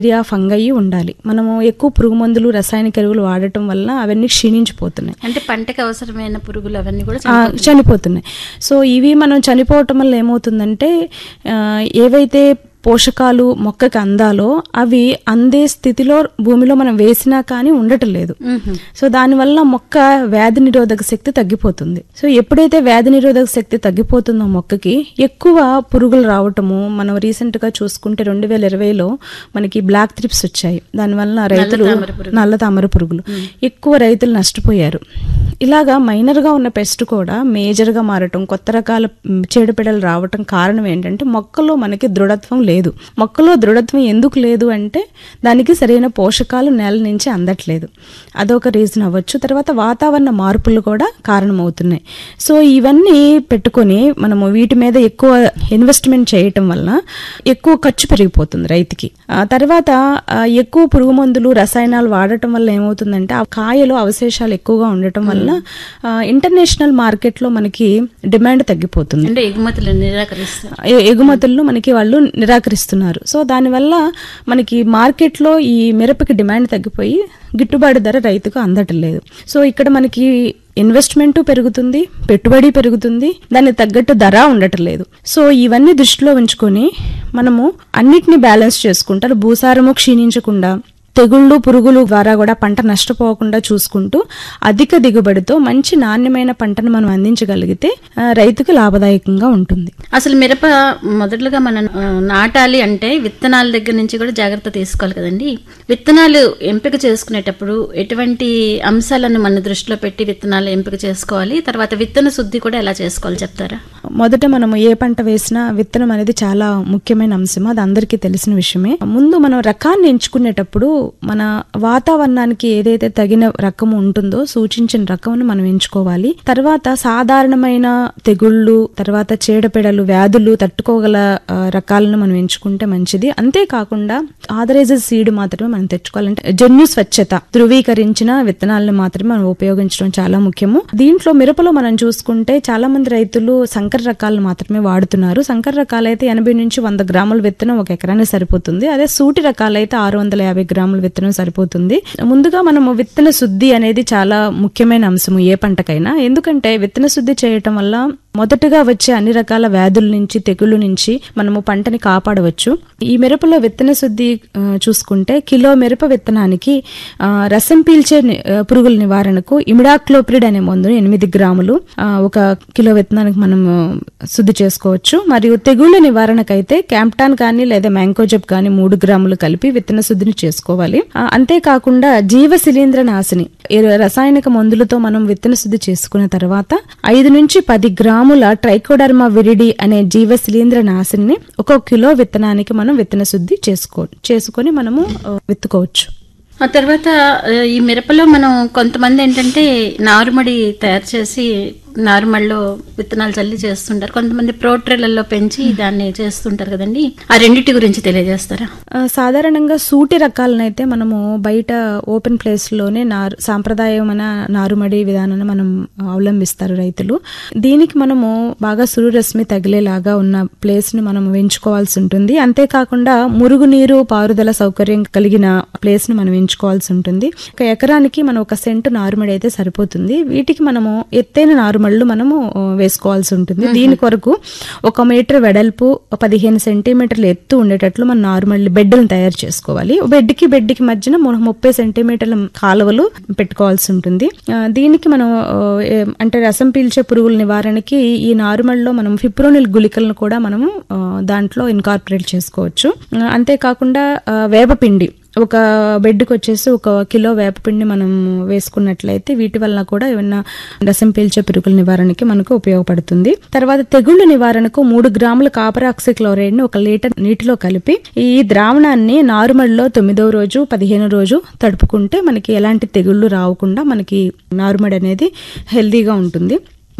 Bacteria ఫంగయి ఉండాలి మనము ఎక్కువ పురుగు మందులు రసాయనిక ఎరువులు వాడటం వల్ల అవన్నీ క్షీణించిపోతున్నాయి అంటే పంటకి అవసరమైన పురుగులు అవన్నీ కూడా ఆ, చనిపోతున్నాయి సో ఇవి మనం చనిపోవటం వల్ల ఏమవుతుందంటే ఆ, ఏవైతే పోషకాలు మొక్కకి అందాలో అవి అందే స్థితిలో భూమిలో మనం వేసినా కానీ ఉండటం లేదు మ్మ్. సో దానివల్ల మొక్క వ్యాధి నిరోధక శక్తి తగ్గిపోతుంది సో ఎప్పుడైతే వ్యాధి నిరోధక శక్తి తగ్గిపోతుందో మొక్కకి ఎక్కువ పురుగులు రావటము మనం రీసెంట్ గా చూసుకుంటే రెండు వేల ఇరవైలో మనకి బ్లాక్ త్రిప్స్ వచ్చాయి దానివల్ల రైతులు తామర పురుగు. నల్ల తామర పురుగులు ఎక్కువ రైతులు నష్టపోయారు ఇలాగా మైనర్ గా ఉన్న పెస్ట్ కూడా మేజర్ గా మారటం కొత్త రకాల మ్, చీడపీడలు రావటం కారణం ఏంటంటే మొక్కలో మనకి దృఢత్వం లేదు మొక్కలో దృఢత్వం ఎందుకు లేదు అంటే దానికి సరైన పోషకాలు నేల నుంచి అందట్లేదు అదొక రీజన్ అవ్వచ్చు తర్వాత వాతావరణ మార్పులు కూడా కారణమవుతున్నాయి సో ఇవన్నీ పెట్టుకొని మనము వీటి మీద ఎక్కువ ఇన్వెస్ట్మెంట్ చేయటం వల్ల ఎక్కువ ఖర్చు పెరిగిపోతుంది రైతుకి ఆ తర్వాత ఆ, ఎక్కువ పురుగు మందులు రసాయనాలు వాడటం వల్ల ఏమవుతుందంటే ఆ కాయలో అవశేషాలు ఎక్కువగా ఉండటం వల్ల ఆ, ఇంటర్నేషనల్ మార్కెట్లో మనకి డిమాండ్ తగ్గిపోతుంది అంటే ఎగుమతులు నిరాకరిస్తారు ఎ- ఎగుమతులను మనకి వాళ్ళు నిరాకరిస్తున్నారు సో దానివల్ల మనకి మార్కెట్లో ఈ మిరపకి డిమాండ్ తగ్గిపోయి గిట్టుబాటు ధర రైతుకు అందటం లేదు సో ఇక్కడ మనకి ఇన్వెస్ట్మెంట్ పెరుగుతుంది పెట్టుబడి పెరుగుతుంది దానికి తగ్గట్టు ధర ఉండటం లేదు సో ఇవన్నీ దృష్టిలో ఉంచుకొని మనము అన్నిటిని బ్యాలెన్స్ చేసుకుంటారు భూసారము క్షీణించకుండా తెగుళ్ళు పురుగులు ద్వారా కూడా పంట నష్టపోకుండా చూసుకుంటూ అధిక దిగుబడితో మంచి నాణ్యమైన పంటను మనం అందించగలిగితే ఆ, రైతుకు లాభదాయకంగా ఉంటుంది అసలు మిరప మొదటగా మనం ఆ, నాటాలి అంటే విత్తనాల దగ్గర నుంచి కూడా జాగ్రత్త తీసుకోవాలి కదండి విత్తనాలు ఎంపిక చేసుకునేటప్పుడు ఎటువంటి అంశాలను మన దృష్టిలో పెట్టి విత్తనాలు ఎంపిక చేసుకోవాలి తర్వాత విత్తన శుద్ధి కూడా ఎలా చేసుకోవాలి చెప్తారా మొదట మనము ఏ పంట వేసినా విత్తనం అనేది చాలా ముఖ్యమైన అంశం అది అందరికీ తెలిసిన విషయమే ముందు మనం రకాన్ని ఎంచుకునేటప్పుడు మన వాతావరణానికి ఏదైతే తగిన రకము ఉంటుందో సూచించిన రకమును మనం ఎంచుకోవాలి తర్వాత సాధారణమైన తెగుళ్ళు తర్వాత చీడపీడలు వ్యాధులు తట్టుకోగల ఆ, రకాలను మనం ఎంచుకుంటే మంచిది అంతేకాకుండా ఆథరైజ్డ్ సీడ్ మాత్రమే మనం తెచ్చుకోవాలంటే జన్యు స్వచ్ఛత ధృవీకరించిన విత్తనాలను మాత్రమే మనం ఉపయోగించడం చాలా ముఖ్యము దీంట్లో మిరపలో మనం చూసుకుంటే చాలా మంది రైతులు సంకర రకాలను మాత్రమే వాడుతున్నారు సంకర రకాలైతే ఎనభై నుంచి వంద గ్రాముల విత్తనం ఒక ఎకరానికి సరిపోతుంది అదే సూటి రకాలైతే ఆరు వందల యాభై గ్రాముల విత్తనం సరిపోతుంది ముందుగా మనము విత్తన శుద్ధి అనేది చాలా ముఖ్యమైన అంశము ఏ పంటకైనా ఎందుకంటే విత్తన శుద్ధి చేయటం వల్ల మొదటగా వచ్చే అన్ని రకాల వ్యాధుల నుంచి తెగుళ్ళ నుంచి మనము పంటని కాపాడవచ్చు ఈ మిరపలో విత్తన శుద్ధి ఆ, చూసుకుంటే కిలో మిరప విత్తనానికి ఆ, రసం పీల్చే ని- ఆ, పురుగుల నివారణకు ఇమిడాక్లోప్రిడ్ అనే మందును ఎనిమిది గ్రాములు ఆ, ఒక కిలో విత్తనానికి మనం ఆ, శుద్ధి చేసుకోవచ్చు మరియు తెగుళ్ళ నివారణకైతే క్యాంప్టాన్ కానీ లేదా మ్యాంకోజెబ్ కానీ మూడు గ్రాములు కలిపి విత్తన శుద్ధిని చేసుకోవాలి ఆ, అంతేకాకుండా జీవ శిలీంద్ర నాశిని ఈ రసాయనిక మందులతో మనం విత్తన శుద్ధి చేసుకున్న తర్వాత ఐదు నుంచి పది గ్రాముల ట్రైకోడర్మా విరిడి అనే జీవ శిలీంద్ర నాశిని ఒక కిలో విత్తనానికి మనం విత్తన శుద్ధి చేసుకో చేసుకొని మనము ఆ, విత్తుకోవచ్చు ఆ తర్వాత ఆ, ఈ మిరపలో మనం కొంతమంది ఏంటంటే నారుమడి తయారు చేసి నారుమడిలో విత్తనాలు చల్లి చేస్తుంటారు కొంతమంది ప్రోట్రేలలో పెంచి దాన్ని చేస్తుంటారు కదండి ఆ రెండింటి గురించి తెలియజేస్తారా ఆ, సాధారణంగా సూటి రకాలనైతే మనము బయట ఓపెన్ ప్లేస్ లోనే నారు సాంప్రదాయమైన నారుమడి విధానాన్ని మనం అవలంబిస్తారు రైతులు దీనికి మనము బాగా సూర్యరశ్మి తగిలేలాగా ఉన్న ప్లేస్ ని మనం ఎంచుకోవాల్సి ఉంటుంది అంతేకాకుండా మురుగునీరు పారుదల సౌకర్యం కలిగిన ప్లేస్ ని మనం ఎంచుకోవాల్సి ఉంటుంది ఒక ఎకరానికి మనం ఒక సెంటు నారుమడి అయితే సరిపోతుంది వీటికి మనము ఎత్తైన నారుమళ్ళు మనము ఆ, వేసుకోవాల్సి ఉంటుంది దీని కొరకు ఒక మీటర్ వెడల్పు పదిహేను సెంటీమీటర్ల ఎత్తు ఉండేటట్లు మనం నార్మల్ బెడ్లను తయారు చేసుకోవాలి బెడ్కి బెడ్కి మధ్యన మనం ముప్పై సెంటీమీటర్ల కాలువలు పెట్టుకోవాల్సి ఉంటుంది ఆ, దీనికి మనం ఆ, ఏ- అంటే రసం పీల్చే పురుగుల నివారణకి ఈ నారుమల్లో మనం ఫిప్రోనిల్ గుళికలను కూడా మనము ఆ, దాంట్లో ఇన్కార్పొరేట్ చేసుకోవచ్చు ఆ, అంతేకాకుండా ఆ, వేపపిండి ఒక బెడ్కి వచ్చేసి ఒక కిలో వేపపిండి మనం వేసుకున్నట్లయితే వీటి వల్ల కూడా ఏమన్నా రసం పీల్చే పురుగుల నివారణకి మనకు ఉపయోగపడుతుంది తర్వాత తెగుళ్ళ నివారణకు మూడు గ్రాముల కాపర్ ఆక్సిక్లోరైడ్ ని ఒక లీటర్ నీటిలో కలిపి ఈ ద్రావణాన్ని నారుమడిలో తొమ్మిదవ రోజు పదిహేను రోజు తడుపుకుంటే మనకి ఎలాంటి తెగుళ్ళు రాకుండా మనకి నారుమడి అనేది హెల్దీగా ఉంటుంది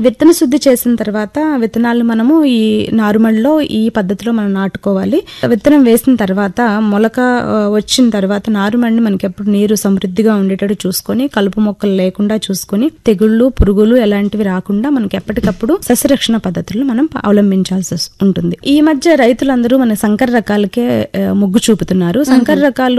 విత్తన శుద్ధి చేసిన తర్వాత విత్తనాలు మనము ఈ నారుమడిలో ఈ పద్ధతిలో మనం నాటుకోవాలి విత్తనం వేసిన తర్వాత మొలక ఆ, వచ్చిన తర్వాత నారుమడిని మనకి ఎప్పుడు నీరు సమృద్ధిగా ఉండేటట్టు చూసుకొని కలుపు మొక్కలు లేకుండా చూసుకొని తెగుళ్ళు పురుగులు ఎలాంటివి రాకుండా మనకి ఎప్పటికప్పుడు సస్యరక్షణ పద్ధతులను మనం అవలంబించాల్సి వస్- ఉంటుంది ఈ మధ్య రైతులందరూ మన సంకర రకాలకే ఆ, మొగ్గు చూపుతున్నారు సంకర రకాలు